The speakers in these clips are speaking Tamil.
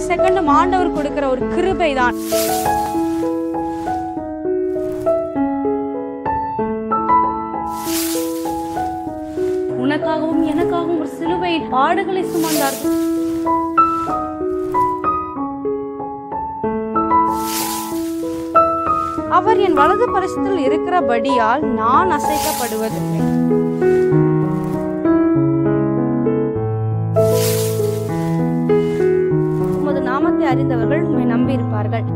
செகண்டும் ஆண்டவர் கொடுக்கிற ஒரு கிருபை தான் உனக்காகவும் எனக்காகவும் ஒரு சிலுவையின் பாடுகளை சுமந்தார் அவர் என் வலது பரிசத்தில் இருக்கிறபடியால் நான் அசைக்கப்படுவதில்லை உமது நாமத்தை அறிந்தவர்கள் உம்மை நம்பியிருப்பார்கள்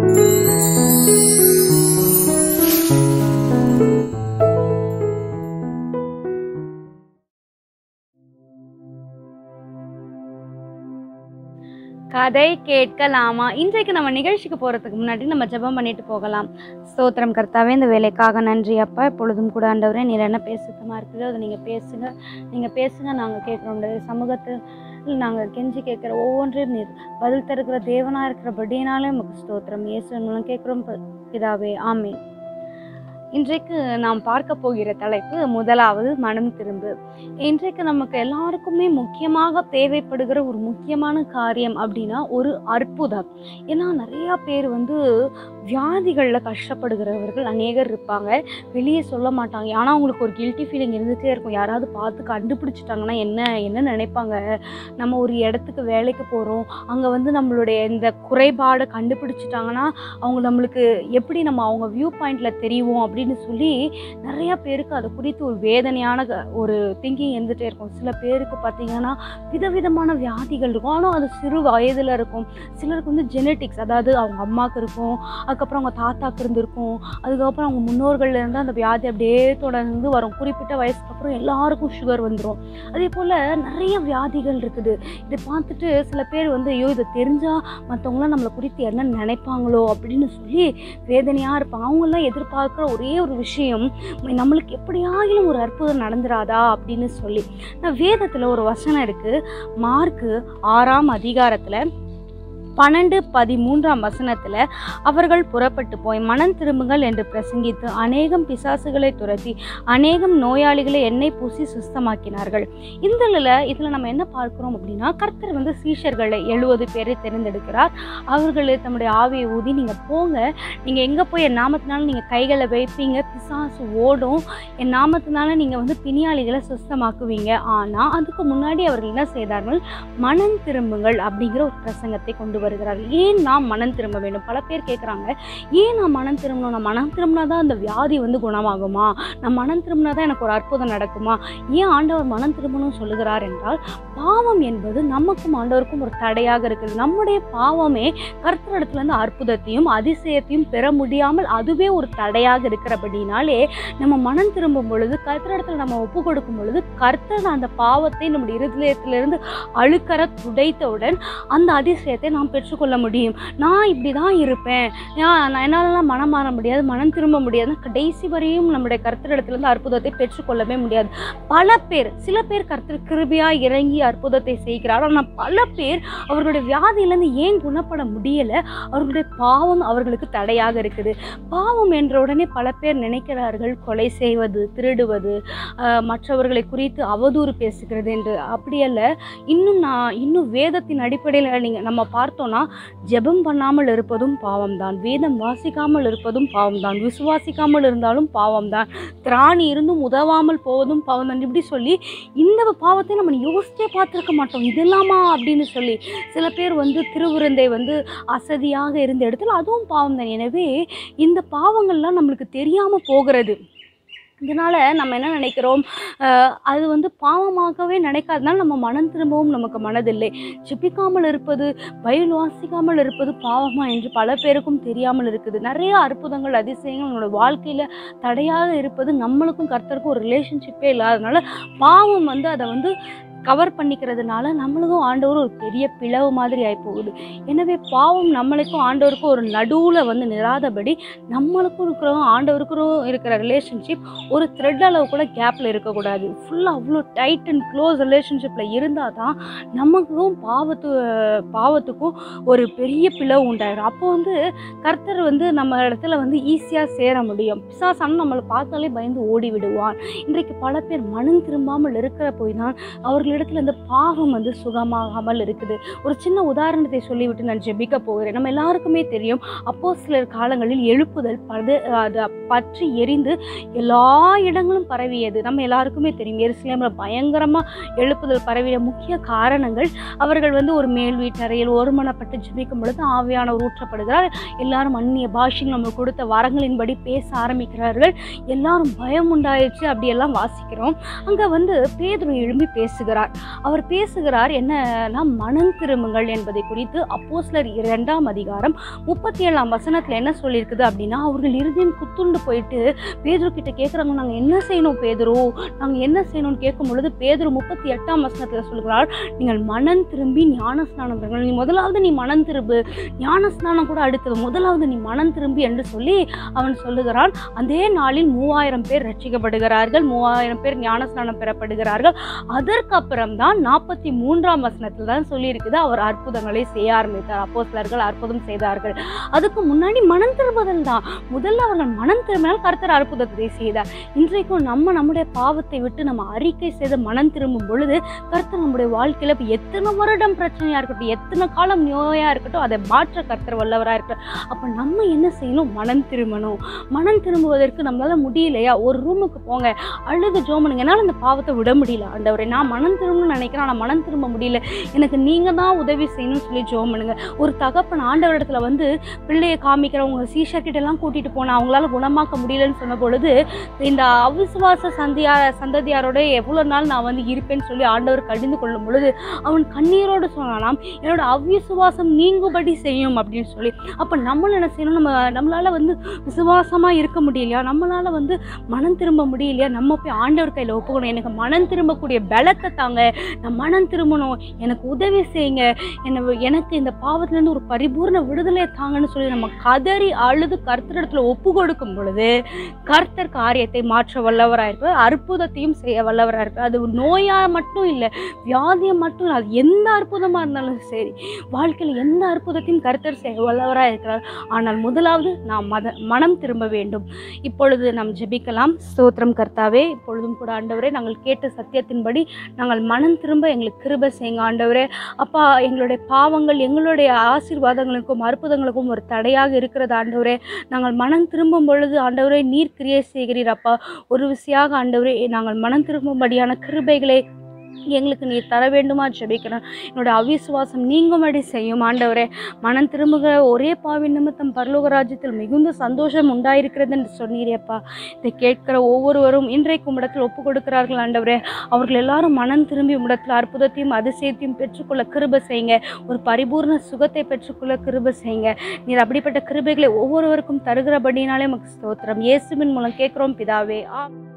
கதை கேட்கலாமா இன்றைக்கு நம்ம நிகழ்ச்சிக்கு போகிறதுக்கு முன்னாடி நம்ம ஜெபம் பண்ணிட்டு போகலாம் ஸ்தோத்திரம் கர்த்தாவே இந்த வேலைக்காக நன்றி அப்பா எப்பொழுதும் கூட ஆண்டவரே நீர் என்ன பேசுத்தமாக இருக்குது அதை நீங்கள் பேசுங்க நீங்கள் பேசுங்க நாங்கள் கேட்குறோம் சமூகத்தில் நாங்கள் கெஞ்சி கேட்குற ஒவ்வொன்றையும் நீர் பதில் தருகிற தேவனாக இருக்கிறபடினாலே நமக்கு ஸ்தோத்திரம் இயேசு மூலம் கேட்குறோம் பிதாவே ஆமே இன்றைக்கு நாம் பார்க்க போகிற தலைப்பு முதலாவது மனம் திரும்பு இன்றைக்கு நமக்கு எல்லாருக்குமே முக்கியமாக தேவைப்படுகிற ஒரு முக்கியமான காரியம் அப்படின்னா ஒரு அற்புதம் ஏன்னா நிறையா பேர் வந்து வியாதிகளில் கஷ்டப்படுகிறவர்கள் அநேகர் இருப்பாங்க வெளியே சொல்ல மாட்டாங்க ஆனால் அவங்களுக்கு ஒரு கில்ட்டி ஃபீலிங் இருந்துகிட்டே இருக்கும் யாராவது பார்த்து கண்டுபிடிச்சிட்டாங்கன்னா என்ன என்ன நினைப்பாங்க நம்ம ஒரு இடத்துக்கு வேலைக்கு போகிறோம் அங்கே வந்து நம்மளுடைய இந்த குறைபாடை கண்டுபிடிச்சிட்டாங்கன்னா அவங்க நம்மளுக்கு எப்படி நம்ம அவங்க வியூ பாயிண்டில் தெரியும் அப்படின்னு சொல்லி நிறையா பேருக்கு அதை குறித்து ஒரு வேதனையான க- ஒரு திங்கிங் இருந்துகிட்டே இருக்கும் சில பேருக்கு பார்த்தீங்கன்னா விதவிதமான வியாதிகள் இருக்கும் ஆனால் அது சிறு வயதில் இருக்கும் சிலருக்கு வந்து ஜெனட்டிக்ஸ் அதாவது அவங்க அம்மாவுக்கு இருக்கும் அதுக்கப்புறம் அவங்க தாத்தாக்கு இருந்திருக்கும் அதுக்கப்புறம் அவங்க முன்னோர்கள்ல இருந்து அந்த வியாதி அப்படியே தொடர்ந்து வரும் குறிப்பிட்ட வயசுக்கு அப்புறம் எல்லாருக்கும் சுகர் வந்துடும் அதே போல் நிறைய வியாதிகள் இருக்குது இதை பார்த்துட்டு சில பேர் வந்து ஐயோ இதை தெரிஞ்சால் மற்றவங்களாம் நம்மளை குறித்து என்ன நினைப்பாங்களோ அப்படின்னு சொல்லி வேதனையாக இருப்பாங்க அவங்கெல்லாம் எதிர்பார்க்குற ஒரே ஒரு விஷயம் நம்மளுக்கு எப்படியாகிலும் ஒரு அற்புதம் நடந்துராதா அப்படின்னு சொல்லி நான் வேதத்தில் ஒரு வசனம் இருக்குது மார்க்கு ஆறாம் அதிகாரத்தில் பன்னெண்டு பதிமூன்றாம் வசனத்தில் அவர்கள் புறப்பட்டு போய் மனம் திரும்புங்கள் என்று பிரசங்கித்து அநேகம் பிசாசுகளை துரத்தி அநேகம் நோயாளிகளை எண்ணெய் பூசி சுத்தமாக்கினார்கள் இந்த இதில் நம்ம என்ன பார்க்குறோம் அப்படின்னா கர்த்தர் வந்து சீஷர்களை எழுபது பேரை தேர்ந்தெடுக்கிறார் அவர்கள் தம்முடைய ஆவியை ஊதி நீங்கள் போங்க நீங்கள் எங்கே போய் என் நாமத்தினால நீங்கள் கைகளை வைப்பீங்க பிசாசு ஓடும் என் நாமத்தினால நீங்கள் வந்து பிணியாளிகளை சுத்தமாக்குவீங்க ஆனால் அதுக்கு முன்னாடி அவர்கள் என்ன செய்தார்கள் மனம் திரும்புங்கள் அப்படிங்கிற ஒரு பிரசங்கத்தை கொண்டு வருகிறார்கள் ஏன் நாம் மனம் திரும்ப வேண்டும் பல பேர் கேட்குறாங்க ஏன் நான் மனம் திரும்பணும் நான் மனம் திரும்பினா தான் அந்த வியாதி வந்து குணமாகுமா நான் மனம் திரும்பினா தான் எனக்கு ஒரு அற்புதம் நடக்குமா ஏன் ஆண்டவர் மனம் திரும்பணும்னு சொல்லுகிறார் என்றால் பாவம் என்பது நமக்கும் ஆண்டவருக்கும் ஒரு தடையாக இருக்குது நம்முடைய பாவமே கர்த்தரிடத்துலேருந்து அற்புதத்தையும் அதிசயத்தையும் பெற முடியாமல் அதுவே ஒரு தடையாக இருக்கிறபடினாலே நம்ம மனம் திரும்பும் பொழுது கர்த்தரிடத்தில் நம்ம ஒப்பு கொடுக்கும் பொழுது கர்த்தர் அந்த பாவத்தை நம்முடைய இருதயத்திலிருந்து அழுக்கற துடைத்தவுடன் அந்த அதிசயத்தை நாம் பெற்றுக்கொள்ள முடியும் நான் இப்படி தான் இருப்பேன் நான் நான் என்னாலலாம் மனம் மாற முடியாது மனம் திரும்ப முடியாது கடைசி வரையும் நம்முடைய கர்த்தரிடத்திலிருந்து அற்புதத்தை பெற்றுக்கொள்ளவே முடியாது பல பேர் சில பேர் கர்த்தர் கிருபியாக இறங்கி அற்புதத்தை செய்கிறார் ஆனால் பல பேர் அவர்களுடைய வியாதியிலேருந்து ஏன் குணப்பட முடியலை அவர்களுடைய பாவம் அவர்களுக்கு தடையாக இருக்குது பாவம் என்ற உடனே பல பேர் நினைக்கிறார்கள் கொலை செய்வது திருடுவது ஆஹ், மற்றவர்களை குறித்து அவதூறு பேசுகிறது என்று அப்படியல்ல இன்னும் நான் இன்னும் வேதத்தின் அடிப்படையில் நீங்கள் நம்ம பார்த்தோன்னா ஜெபம் பண்ணாமல் இருப்பதும் பாவம்தான் வேதம் வாசிக்காமல் இருப்பதும் பாவம்தான் விசுவாசிக்காமல் இருந்தாலும் பாவம்தான் திராணி இருந்தும் உதவாமல் போவதும் பாவம்தான் இப்படி சொல்லி இந்த பாவத்தை நம்ம யோசிச்சே பார்த்துருக்க மாட்டோம் இதெல்லாமா அப்படின்னு சொல்லி சில பேர் வந்து திருவிருந்தை வந்து அசதியாக இருந்த இடத்துல அதுவும் பாவம் தான் எனவே இந்த பாவங்கள்லாம் நம்மளுக்கு தெரியாமல் போகிறது இதனால் நம்ம என்ன நினைக்கிறோம் அஹ் அது வந்து பாவமாகவே நினைக்காதனால நம்ம மனம் திரும்பவும் நமக்கு மனதில்லை ஜெபிக்காமல் இருப்பது பைபிள் வாசிக்காமல் இருப்பது பாவமா என்று பல பேருக்கும் தெரியாமல் இருக்குது நிறைய அற்புதங்கள் அதிசயங்கள் நம்மளோட வாழ்க்கையில் தடையாக இருப்பது நம்மளுக்கும் கர்த்தருக்கும் ஒரு ரிலேஷன்ஷிப்பே இல்லாதனால பாவம் வந்து அதை வந்து கவர் பண்ணிக்கிறதுனால நம்மளுக்கும் ஆண்டவர் ஒரு பெரிய பிளவு மாதிரி ஆகி போகுது எனவே பாவம் நம்மளுக்கும் ஆண்டவருக்கும் ஒரு நடுவில் வந்து நிறாதபடி நம்மளுக்கும் இருக்கிற ஆண்டவருக்கும் இருக்கிற ரிலேஷன்ஷிப் ஒரு த்ரெட் அளவு கூட கேப்பில் இருக்கக்கூடாது ஃபுல்லாக அவ்வளோ டைட் அண்ட் க்ளோஸ் ரிலேஷன்ஷிப்பில் இருந்தால் தான் நமக்கும் பாவத்து பாவத்துக்கும் ஒரு பெரிய பிளவு உண்டாயிடும் அப்போ வந்து கர்த்தர் வந்து நம்ம இடத்துல வந்து ஈஸியாக சேர முடியும் பிசாசான நம்மளை பார்த்தாலே பயந்து ஓடி விடுவான் இன்றைக்கு பல பேர் மனம் திரும்பாமல் இருக்கிற போய் தான் அவர்கள் அவர்களிடத்துல இந்த பாவம் வந்து சுகமாகாமல் இருக்குது ஒரு சின்ன உதாரணத்தை சொல்லிவிட்டு நான் ஜெபிக்க போகிறேன் நம்ம எல்லாருக்குமே தெரியும் அப்போ சிலர் காலங்களில் எழுப்புதல் பது அது பற்றி எரிந்து எல்லா இடங்களும் பரவியது நம்ம எல்லாருக்குமே தெரியும் எருசலேமில் பயங்கரமாக எழுப்புதல் பரவிய முக்கிய காரணங்கள் அவர்கள் வந்து ஒரு மேல் வீட்டறையில் ஒருமனப்பட்டு ஜெபிக்கும் பொழுது ஆவியானவர் ஊற்றப்படுகிறார் எல்லாரும் அந்நிய பாஷைகள் நம்மளுக்கு கொடுத்த வரங்களின்படி பேச ஆரம்பிக்கிறார்கள் எல்லாரும் பயம் உண்டாயிடுச்சு அப்படியெல்லாம் வாசிக்கிறோம் அங்கே வந்து பேதுரு எழும்பி பேசுகிறார் அவர் பேசுகிறார் என்னன்னா மனம் திரும்புங்கள் என்பதை குறித்து அப்போஸ்லர் இரண்டாம் அதிகாரம் முப்பத்தி ஏழாம் வசனத்தில் என்ன சொல்லியிருக்குது அப்படின்னா அவர்கள் இறுதியும் குத்துண்டு போயிட்டு பேதுரு கிட்ட கேட்குறாங்க நாங்கள் என்ன செய்யணும் பேதுரு நாங்கள் என்ன செய்யணும்னு கேட்கும் பொழுது பேதுரு முப்பத்தி எட்டாம் வசனத்தில் சொல்கிறார் நீங்கள் மனம் திரும்பி ஞான ஸ்நானம் பெறுங்கள் நீ முதலாவது நீ மனம் திரும்பு ஞான ஸ்நானம் கூட அடுத்தது முதலாவது நீ மனம் திரும்பி என்று சொல்லி அவன் சொல்லுகிறான் அதே நாளில் மூவாயிரம் பேர் ரட்சிக்கப்படுகிறார்கள் மூவாயிரம் பேர் ஞான ஸ்நானம் பெறப்படுகிறார்கள் அதற்கப்புறம் தான் நாற்பத்தி மூன்றாம் வசனத்தில் தான் சொல்லியிருக்குது அவர் அற்புதங்களை செய்ய ஆரம்பித்தார் அப்போ சிலர்கள் அற்புதம் செய்தார்கள் அதுக்கு முன்னாடி மனம் திரும்புதல் தான் முதல்ல அவர்கள் மனம் திரும்பினால் கர்த்தர் அற்புதத்தை செய்தார் இன்றைக்கும் நம்ம நம்முடைய பாவத்தை விட்டு நம்ம அறிக்கை செய்து மனம் திரும்பும் பொழுது கர்த்தர் நம்முடைய வாழ்க்கையில இப்போ எத்தனை வருடம் பிரச்சனையா இருக்கட்டும் எத்தனை காலம் நோயா இருக்கட்டும் அதை மாற்ற கர்த்தர் வல்லவரா இருக்கட்டும் அப்ப நம்ம என்ன செய்யணும் மனம் திரும்பணும் மனம் திரும்புவதற்கு நம்மளால முடியலையா ஒரு ரூமுக்கு போங்க அழுது ஜோமனுங்க என்னால் இந்த பாவத்தை விட முடியல ஆண்டவரே நான் மனம் திரும்பணும்னு நினைக்கிறேன் ஆனால் மனம் திரும்ப முடியல எனக்கு நீங்க தான் உதவி செய்யணும்னு சொல்லி ஜோம் பண்ணுங்க ஒரு தகப்பன் ஆண்டவரிடத்துல வந்து பிள்ளையை காமிக்கிறவங்க சீஷர் கிட்ட எல்லாம் கூட்டிட்டு போனா அவங்களால குணமாக்க முடியலன்னு சொன்ன பொழுது இந்த அவிசுவாச சந்தியா சந்ததியாரோட எவ்வளவு நாள் நான் வந்து இருப்பேன்னு சொல்லி ஆண்டவர் கடிந்து கொள்ளும் பொழுது அவன் கண்ணீரோடு சொன்னானாம் என்னோட அவ்விசுவாசம் நீங்கும்படி செய்யும் அப்படின்னு சொல்லி அப்போ நம்மளும் என்ன செய்யணும் நம்ம நம்மளால வந்து விசுவாசமாக இருக்க முடியலையா நம்மளால வந்து மனம் திரும்ப முடியலையா நம்ம போய் ஆண்டவர் கையில் ஒப்புக்கணும் எனக்கு மனம் திரும்பக்கூடிய பலத்தை தாங்க நான் மனம் திரும்பணும் எனக்கு உதவி செய்யுங்க என்ன எனக்கு இந்த பாவத்திலேருந்து ஒரு பரிபூர்ண விடுதலை தாங்கன்னு சொல்லி நம்ம கதறி அழுது கர்த்தரிடத்துல ஒப்பு கொடுக்கும் பொழுது கர்த்தர் காரியத்தை மாற்ற வல்லவராக இருப்பார் அற்புதத்தையும் செய்ய வல்லவராக இருப்பார் அது நோயாக மட்டும் இல்லை வியாதியை மட்டும் இல்லை அது எந்த அற்புதமாக இருந்தாலும் சரி வாழ்க்கையில் எந்த அற்புதத்தையும் கர்த்தர் செய்ய வல்லவராக இருக்கிறார் ஆனால் முதலாவது நாம் மத மனம் திரும்ப வேண்டும் இப்பொழுது நாம் ஜெபிக்கலாம் ஸ்தோத்திரம் கர்த்தாவே இப்பொழுதும் கூட ஆண்டவரே நாங்கள் கேட்ட சத்தியத்தின்படி நாங்கள் மனம் திரும்ப எங்களுக்கு கிருபை செய்யுங்க ஆண்டவரே அப்பா எங்களுடைய பாவங்கள் எங்களுடைய ஆசீர்வாதங்களுக்கும் அற்புதங்களுக்கும் ஒரு தடையாக இருக்கிறது ஆண்டவரே நாங்கள் மனம் திரும்பும் பொழுது ஆண்டவரே நீர் கிரியை செய்கிறீர் அப்பா ஒரு விசையாக ஆண்டவரே நாங்கள் மனம் திரும்பும்படியான கிருபைகளை எங்களுக்கு நீர் தர வேண்டுமா ஜெபிக்கிறேன் என்னோட அவிசுவாசம் நீங்கும்படி செய்யும் ஆண்டவரே மனம் திரும்புகிற ஒரே பாவின் நிமித்தம் பரலோக ராஜ்யத்தில் மிகுந்த சந்தோஷம் உண்டாயிருக்கிறது என்று சொன்னீரேப்பா இதை கேட்கிற ஒவ்வொருவரும் இன்றைக்கு உம்மிடத்தில் ஒப்பு கொடுக்கிறார்கள் ஆண்டவரே அவர்கள் எல்லாரும் மனம் திரும்பி உம்மிடத்தில் அற்புதத்தையும் அதிசயத்தையும் பெற்றுக்கொள்ள கிருபை செய்யுங்க ஒரு பரிபூர்ண சுகத்தை பெற்றுக்கொள்ள கிருபை செய்யுங்க நீர் அப்படிப்பட்ட கிருபைகளை ஒவ்வொருவருக்கும் தருகிறபடினாலே நமக்கு ஸ்தோத்திரம் இயேசுவின் மூலம் கேட்கிறோம் பிதாவே ஆ